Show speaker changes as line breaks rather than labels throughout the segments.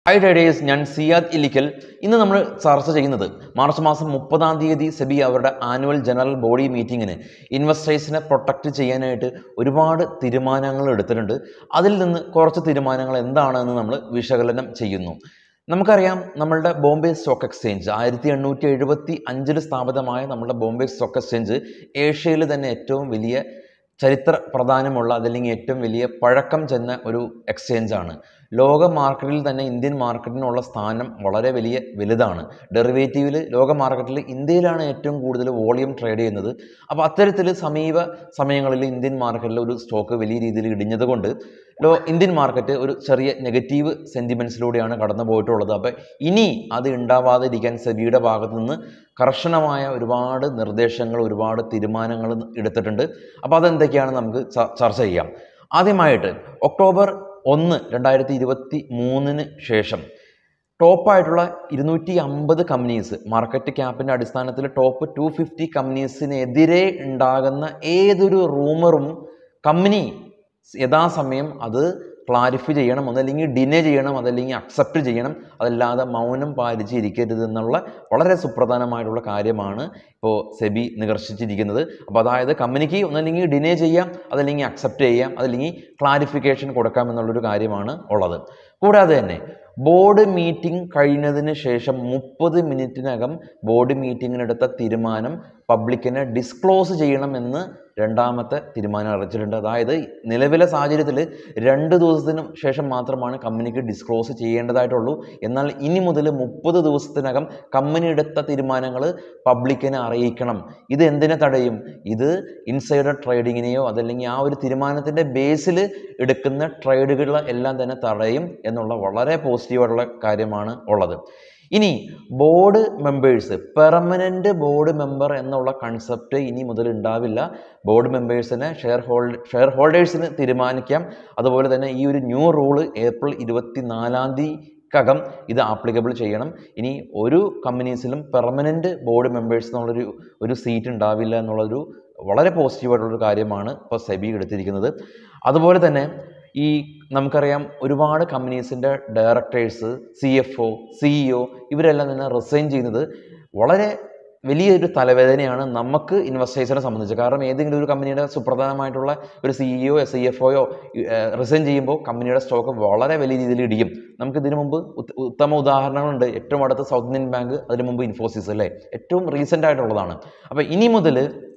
high traders ഞാൻ സിയാദ് ഇലിക്കൽ ഇന്ന് നമ്മൾ ചർച്ച ചെയ്യുന്നത് മാർച്ച് മാസം മുപ്പതാം തീയതി സെബി അവരുടെ ആനുവൽ ജനറൽ ബോഡി മീറ്റിങ്ങിന് ഇൻവെസ്റ്റേഴ്സിനെ പ്രൊട്ടക്റ്റ് ചെയ്യാനായിട്ട് ഒരുപാട് തീരുമാനങ്ങൾ എടുത്തിട്ടുണ്ട് അതിൽ നിന്ന് കുറച്ച് തീരുമാനങ്ങൾ എന്താണെന്ന് നമ്മൾ വിശകലനം ചെയ്യുന്നു നമുക്കറിയാം നമ്മളുടെ ബോംബെ സ്റ്റോക്ക് എക്സ്ചേഞ്ച് ആയിരത്തി എണ്ണൂറ്റി എഴുപത്തി അഞ്ചിൽ സ്ഥാപിതമായ നമ്മുടെ ബോംബെ സ്റ്റോക്ക് എക്സ്ചേഞ്ച് ഏഷ്യയിൽ തന്നെ ഏറ്റവും വലിയ ചരിത്ര പ്രാധാന്യമുള്ള അതല്ലെങ്കിൽ ഏറ്റവും വലിയ പഴക്കം ചെന്ന ഒരു എക്സ്ചേഞ്ചാണ് ലോക മാർക്കറ്റിൽ തന്നെ ഇന്ത്യൻ മാർക്കറ്റിനുള്ള സ്ഥാനം വളരെ വലിയ വലുതാണ് ഡെറിവേറ്റീവിൽ ലോക മാർക്കറ്റിൽ ഇന്ത്യയിലാണ് ഏറ്റവും കൂടുതൽ വോളിയം ട്രേഡ് ചെയ്യുന്നത് അപ്പോൾ അത്തരത്തിൽ സമീപ സമയങ്ങളിൽ ഇന്ത്യൻ മാർക്കറ്റിൽ ഒരു സ്റ്റോക്ക് വലിയ രീതിയിൽ ഇടിഞ്ഞത് കൊണ്ട് ലോ ഇന്ത്യൻ മാർക്കറ്റ് ഒരു ചെറിയ നെഗറ്റീവ് സെൻറ്റിമെൻറ്റ്സിലൂടെയാണ് കടന്നു പോയിട്ടുള്ളത് അപ്പോൾ ഇനി അത് ഉണ്ടാവാതിരിക്കാൻ സെബിയുടെ ഭാഗത്തു നിന്ന് കർശനമായ ഒരുപാട് നിർദ്ദേശങ്ങൾ ഒരുപാട് തീരുമാനങ്ങൾ എടുത്തിട്ടുണ്ട് അപ്പോൾ അതെന്തൊക്കെയാണ് നമുക്ക് ച- ചർച്ച ചെയ്യാം ആദ്യമായിട്ട് ഒക്ടോബർ ഒന്ന് രണ്ടായിരത്തി ഇരുപത്തി മൂന്നിന് ശേഷം ടോപ്പായിട്ടുള്ള ഇരുന്നൂറ്റി അമ്പത് കമ്പനീസ് മാർക്കറ്റ് ക്യാപ്പിൻ്റെ അടിസ്ഥാനത്തിൽ ടോപ്പ് ടു ഫിഫ്റ്റി കമ്പനീസിനെതിരെ ഉണ്ടാകുന്ന ഏതൊരു റൂമറും കമ്പനി യഥാസമയം അത് ക്ലാരിഫൈ ചെയ്യണം അതല്ലെങ്കിൽ ഡിനേ ചെയ്യണം അതല്ലെങ്കിൽ അക്സെപ്റ്റ് ചെയ്യണം അതല്ലാതെ മൗനം പാലിച്ച് ഇരിക്കരുത് എന്നുള്ള വളരെ സുപ്രധാനമായിട്ടുള്ള കാര്യമാണ് ഇപ്പോൾ സെബി നികർഷിച്ചിരിക്കുന്നത് അപ്പോൾ അതായത് കമ്പനിക്ക് ഒന്നല്ലെങ്കിൽ ഡിനേ ചെയ്യാം അതല്ലെങ്കിൽ അക്സെപ്റ്റ് ചെയ്യാം അതല്ലെങ്കിൽ ക്ലാരിഫിക്കേഷൻ കൊടുക്കാം എന്നുള്ളൊരു കാര്യമാണ് ഉള്ളത് കൂടാതെ തന്നെ ബോർഡ് മീറ്റിംഗ് കഴിഞ്ഞതിന് ശേഷം മുപ്പത് മിനിറ്റിനകം ബോർഡ് മീറ്റിങ്ങിനെടുത്ത തീരുമാനം പബ്ലിക്കിനെ ഡിസ്ക്ലോസ് ചെയ്യണമെന്ന് രണ്ടാമത്തെ തീരുമാനം അറിയിച്ചിട്ടുണ്ട് അതായത് നിലവിലെ സാഹചര്യത്തിൽ രണ്ട് ദിവസത്തിന് ശേഷം മാത്രമാണ് കമ്പനിക്ക് ഡിസ്ക്ലോസ് ചെയ്യേണ്ടതായിട്ടുള്ളൂ എന്നാൽ ഇനി മുതൽ മുപ്പത് ദിവസത്തിനകം കമ്പനി എടുത്ത തീരുമാനങ്ങൾ പബ്ലിക്കിനെ അറിയിക്കണം ഇത് എന്തിനെ തടയും ഇത് ഇൻസൈഡർ ട്രേഡിങ്ങിനെയോ അതല്ലെങ്കിൽ ആ ഒരു തീരുമാനത്തിൻ്റെ ബേസിൽ എടുക്കുന്ന ട്രേഡുകൾ എല്ലാം തന്നെ തടയും എന്നുള്ള വളരെ പോസിറ്റീവായിട്ടുള്ള കാര്യമാണ് ഉള്ളത് ഇനി board members permanent board member എന്നുള്ള കൺസെപ്റ്റ് ഇനി മുതൽ ഉണ്ടാവില്ല ബോർഡ് മെമ്പേഴ്സിനെ ഷെയർ ഹോൾഡ് ഷെയർ ഹോൾഡേഴ്സിന് തീരുമാനിക്കാം അതുപോലെ തന്നെ ഈ ഒരു ന്യൂ റൂള് ഏപ്രിൽ ഇരുപത്തി നാലാം തീയതിക്കകം ഇത് ആപ്ലിക്കബിൾ ചെയ്യണം ഇനി ഒരു കമ്പനീസിലും പെർമനൻ്റ് ബോർഡ് മെമ്പേഴ്സ് എന്നുള്ളൊരു ഒരു സീറ്റ് ഉണ്ടാവില്ല എന്നുള്ളൊരു വളരെ പോസിറ്റീവായിട്ടുള്ളൊരു കാര്യമാണ് ഇപ്പോൾ സെബി എടുത്തിരിക്കുന്നത് അതുപോലെ തന്നെ ഈ നമുക്കറിയാം ഒരുപാട് കമ്പനീസിൻ്റെ directors C F O CEO ഇവരെല്ലാം തന്നെ റിസൈൻ ചെയ്യുന്നത് വളരെ വലിയൊരു തലവേദനയാണ് നമുക്ക് ഇൻവെസ്റ്റേഴ്സിനെ സംബന്ധിച്ച് കാരണം ഏതെങ്കിലും ഒരു കമ്പനിയുടെ സുപ്രധാനമായിട്ടുള്ള ഒരു സിഇഒ സി എഫ് ഒയോ റിസൈൻ ചെയ്യുമ്പോൾ കമ്പനിയുടെ സ്റ്റോക്ക് വളരെ വലിയ രീതിയിൽ ഇടിയും നമുക്ക് ഇതിനു മുമ്പ് ഉത്ത- ഉത്തമ ഉദാഹരണങ്ങളുണ്ട് ഏറ്റവും അടുത്ത സൗത്ത് ഇന്ത്യൻ ബാങ്ക് അതിനു മുമ്പ് ഇൻഫോസിസ് അല്ലേ ഏറ്റവും റീസെൻ്റ് ആയിട്ടുള്ളതാണ് അപ്പോൾ ഇനി മുതൽ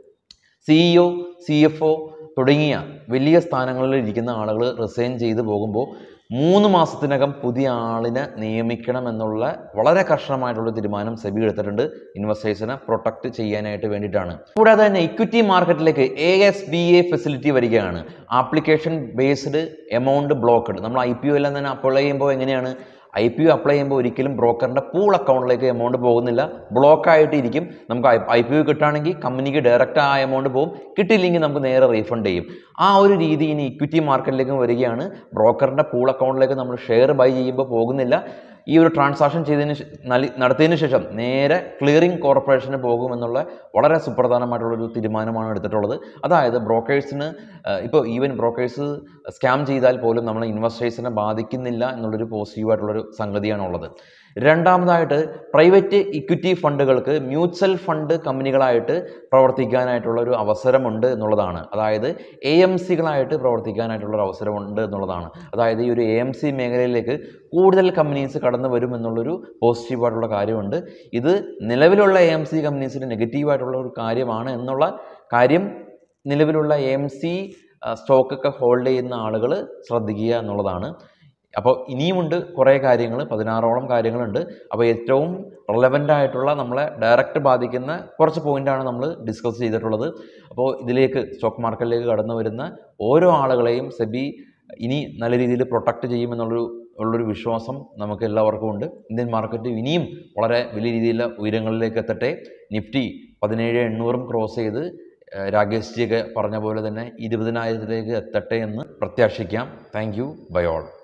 സിഇഒ സി എഫ് ഒ തുടങ്ങിയ വലിയ സ്ഥാനങ്ങളിൽ ഇരിക്കുന്ന ആളുകൾ റിസൈൻ ചെയ്ത് പോകുമ്പോൾ മൂന്ന് മാസത്തിനകം പുതിയ ആളിനെ നിയമിക്കണം എന്നുള്ള വളരെ കർശനമായിട്ടുള്ള തീരുമാനം സെബി എടുത്തിട്ടുണ്ട് ഇൻവെസ്റ്റേഴ്സിനെ പ്രൊട്ടക്ട് ചെയ്യാനായിട്ട് വേണ്ടിയിട്ടാണ് കൂടാതെ തന്നെ ഇക്വിറ്റി മാർക്കറ്റിലേക്ക് A S B A facility വരികയാണ് ആപ്ലിക്കേഷൻ ബേസ്ഡ് എമൗണ്ട് ബ്ലോക്കഡ് നമ്മൾ ഐ പി ഒ എല്ലാം തന്നെ അപ്ലൈ ചെയ്യുമ്പോൾ എങ്ങനെയാണ് ഐ പി ഒ അപ്ലൈ ചെയ്യുമ്പോൾ ഒരിക്കലും ബ്രോക്കറിൻ്റെ പൂൾ അക്കൗണ്ടിലേക്ക് എമൗണ്ട് പോകുന്നില്ല ബ്ലോക്ക് ആയിട്ട് ഇരിക്കും നമുക്ക് ഐ പി ഒ കിട്ടുകയാണെങ്കിൽ കമ്പനിക്ക് ഡയറക്റ്റ് ആ എമൗണ്ട് പോകും കിട്ടിയില്ലെങ്കിൽ നമുക്ക് നേരെ റീഫണ്ട് ചെയ്യും ആ ഒരു രീതി ഇനി ഇക്വിറ്റി മാർക്കറ്റിലേക്ക് വരികയാണ് ബ്രോക്കറിൻ്റെ പൂൾ അക്കൗണ്ടിലേക്ക് നമ്മൾ ഷെയർ ബൈ ചെയ്യുമ്പോൾ പോകുന്നില്ല ഈ ഒരു ട്രാൻസാക്ഷൻ ചെയ്തതിന് ശേ- നലി- നടത്തിയതിന് ശേഷം നേരെ ക്ലിയറിംഗ് കോർപ്പറേഷന് പോകുമെന്നുള്ള വളരെ സുപ്രധാനമായിട്ടുള്ളൊരു തീരുമാനമാണ് എടുത്തിട്ടുള്ളത് അതായത് ബ്രോക്കേഴ്സിന് ഇപ്പോൾ ഈവൻ ബ്രോക്കേഴ്സ് സ്കാം ചെയ്താൽ പോലും നമ്മൾ ഇൻവെസ്റ്റേഴ്സിനെ ബാധിക്കുന്നില്ല എന്നുള്ളൊരു പോസിറ്റീവായിട്ടുള്ളൊരു സംഗതിയാണ് ഉള്ളത് രണ്ടാമതായിട്ട് പ്രൈവറ്റ് ഇക്വിറ്റി ഫണ്ടുകൾക്ക് മ്യൂച്വൽ ഫണ്ട് കമ്പനികളായിട്ട് പ്രവർത്തിക്കാനായിട്ടുള്ള ഒരു അവസരമുണ്ട് എന്നുള്ളതാണ് അതായത് എ എം സികളായിട്ട് പ്രവർത്തിക്കാനായിട്ടുള്ള ഒരു അവസരമുണ്ട് എന്നുള്ളതാണ് അതായത് ഈ ഒരു എ എം സി മേഖലയിലേക്ക് കൂടുതൽ കമ്പനീസ് കടന്നു വരും എന്നുള്ളൊരു പോസിറ്റീവായിട്ടുള്ള കാര്യമുണ്ട് ഇത് നിലവിലുള്ള എ എം സി കമ്പനീസിന് നെഗറ്റീവായിട്ടുള്ള ഒരു കാര്യമാണ് എന്നുള്ള കാര്യം നിലവിലുള്ള എ എം സി സ്റ്റോക്കൊക്കെ ഹോൾഡ് ചെയ്യുന്ന ആളുകൾ ശ്രദ്ധിക്കുക എന്നുള്ളതാണ് അപ്പോൾ ഇനിയുമുണ്ട് കുറേ കാര്യങ്ങൾ പതിനാറോളം കാര്യങ്ങളുണ്ട് അപ്പോൾ ഏറ്റവും റെലവൻ്റ് ആയിട്ടുള്ള നമ്മളെ ഡയറക്റ്റ് ബാധിക്കുന്ന കുറച്ച് പോയിൻ്റാണ് നമ്മൾ ഡിസ്കസ് ചെയ്തിട്ടുള്ളത് അപ്പോൾ ഇതിലേക്ക് സ്റ്റോക്ക് മാർക്കറ്റിലേക്ക് കടന്നു വരുന്ന ഓരോ ആളുകളെയും സെബി ഇനി നല്ല രീതിയിൽ പ്രൊട്ടക്റ്റ് ചെയ്യുമെന്നുള്ളൊരു ഉള്ളൊരു വിശ്വാസം നമുക്ക് എല്ലാവർക്കും ഉണ്ട് ഇന്ത്യൻ മാർക്കറ്റ് ഇനിയും വളരെ വലിയ രീതിയിലുള്ള ഉയരങ്ങളിലേക്ക് എത്തട്ടെ നിഫ്റ്റി പതിനേഴ് എണ്ണൂറും ക്രോസ് ചെയ്ത് ഏഹ് രാകേഷ് ജിയൊക്കെ പറഞ്ഞ പോലെ തന്നെ ഇരുപതിനായിരത്തിലേക്ക് എത്തട്ടെ എന്ന് പ്രത്യാശിക്കാം താങ്ക് യു ബൈ ഓൾ